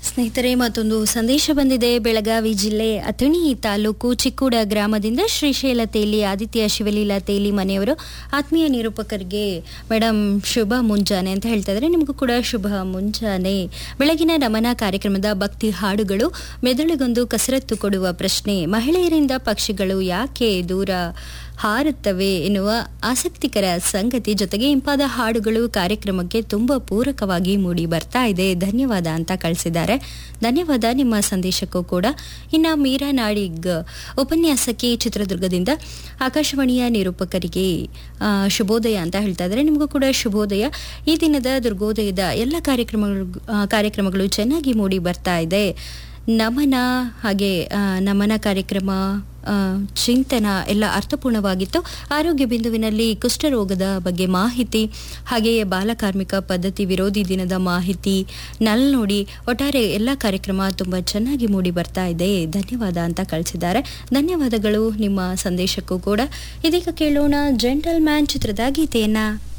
ಸ್ನೇಹಿತರೆ ಮತ್ತೊಂದು ಸಂದೇಶ ಬಂದಿದೆ ಬೆಳಗಾವಿ ಜಿಲ್ಲೆ ಅಥಣಿ ತಾಲೂಕು ಚಿಕ್ಕೂಡ ಗ್ರಾಮದಿಂದ ಶ್ರೀಶೈಲ ತೇಲಿ ಆದಿತ್ಯ ಶಿವಲೀಲಾ ತೇಲಿ ಮನೆಯವರು ಆತ್ಮೀಯ ನಿರೂಪಕರಿಗೆ ಮೇಡಮ್ ಶುಭ ಮುಂಜಾನೆ ಅಂತ ಹೇಳ್ತಾ ಇದ್ದಾರೆ ನಿಮಗೂ ಕೂಡ ಶುಭ ಮುಂಜಾನೆ ಬೆಳಗಿನ ನಮನ ಕಾರ್ಯಕ್ರಮದ ಭಕ್ತಿ ಹಾಡುಗಳು ಮೆದುಳಿಗೊಂದು ಕಸರತ್ತು ಕೊಡುವ ಪ್ರಶ್ನೆ ಮಹಿಳೆಯರಿಂದ ಪಕ್ಷಿಗಳು ಯಾಕೆ ದೂರ ಹಾರುತ್ತವೆ ಎನ್ನುವ ಆಸಕ್ತಿಕರ ಸಂಗತಿ ಜೊತೆಗೆ ಇಂಪಾದ ಹಾಡುಗಳು ಕಾರ್ಯಕ್ರಮಕ್ಕೆ ತುಂಬಾ ಪೂರಕವಾಗಿ ಮೂಡಿ ಬರ್ತಾ ಇದೆ ಧನ್ಯವಾದ ಅಂತ ಕಳಿಸಿದ್ದಾರೆ ಧನ್ಯವಾದ ನಿಮ್ಮ ಸಂದೇಶಕ್ಕೂ ಕೂಡ ಇನ್ನ ಮೀರಾ ನಾಡಿಗ್ ಉಪನ್ಯಾಸಕಿ ಚಿತ್ರದುರ್ಗದಿಂದ ಆಕಾಶವಾಣಿಯ ನಿರೂಪಕರಿಗೆ ಆ, ಶುಭೋದಯ ಅಂತ ಹೇಳ್ತಾ ಇದ್ದಾರೆ ನಿಮಗೂ ಕೂಡ ಶುಭೋದಯ ಈ ದಿನದ ದುರ್ಗೋದಯದ ಎಲ್ಲ ಕಾರ್ಯಕ್ರಮಗಳು ಆ, ಕಾರ್ಯಕ್ರಮಗಳು ಚೆನ್ನಾಗಿ ಮೂಡಿ ಬರ್ತಾ ಇದೆ ನಮನ ಹಾಗೆ ಆ, ನಮನ ಕಾರ್ಯಕ್ರಮ ಆ, ಚಿಂತನ ಎಲ್ಲ ಅರ್ಥಪೂರ್ಣವಾಗಿತ್ತು ಆರೋಗ್ಯ ಬಿಂದುವಿನಲ್ಲಿ ಕುಷ್ಠರೋಗದ ಬಗ್ಗೆ ಮಾಹಿತಿ ಹಾಗೆಯೇ ಬಾಲಕಾರ್ಮಿಕ ಪದ್ಧತಿ ವಿರೋಧಿ ದಿನದ ಮಾಹಿತಿ ನಲ್ ನೋಡಿ ಒಟ್ಟಾರೆ ಎಲ್ಲ ಕಾರ್ಯಕ್ರಮ ತುಂಬ ಚೆನ್ನಾಗಿ ಮೂಡಿ ಬರ್ತಾ ಇದೆ ಧನ್ಯವಾದ ಅಂತ ಕಳಿಸಿದ್ದಾರೆ ಧನ್ಯವಾದಗಳು ನಿಮ್ಮ ಸಂದೇಶಕ್ಕೂ ಕೂಡ ಇದೀಗ ಕೇಳೋಣ ಜೆಂಟಲ್ ಮ್ಯಾನ್ ಚಿತ್ರದ ಗೀತೆಯನ್ನ